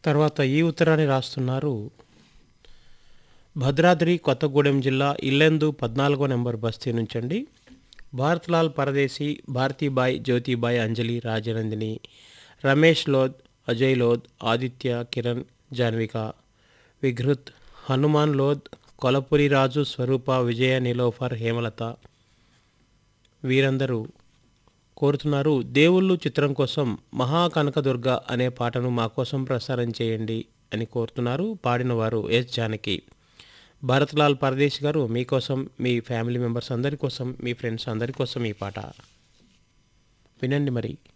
తర్వాత ఈ ఉత్తరాన్ని రాస్తున్నారు భద్రాద్రి కొత్తగూడెం జిల్లా ఇల్లెందు పద్నాలుగో నెంబర్ బస్తీ నుంచండి భారత్లాల్ పరదేశీ భారతీబాయ్ జ్యోతిబాయ్ అంజలి రాజనందిని రమేష్ లోద్ అజయ్ లోద్ ఆదిత్య కిరణ్ జాన్విక విఘృత్ హనుమాన్ లోద్ కొలపురి రాజు స్వరూప విజయ నిలోఫర్ హేమలత వీరందరూ కోరుతున్నారు దేవుళ్ళు చిత్రం కోసం మహాకనకదుర్గ అనే పాటను మా కోసం ప్రసారం చేయండి అని కోరుతున్నారు పాడిన వారు ఎస్ జానకి భరత్లాల్ పరదేశ్ గారు మీకోసం మీ ఫ్యామిలీ మెంబర్స్ అందరి కోసం మీ ఫ్రెండ్స్ అందరి కోసం ఈ పాట వినండి మరి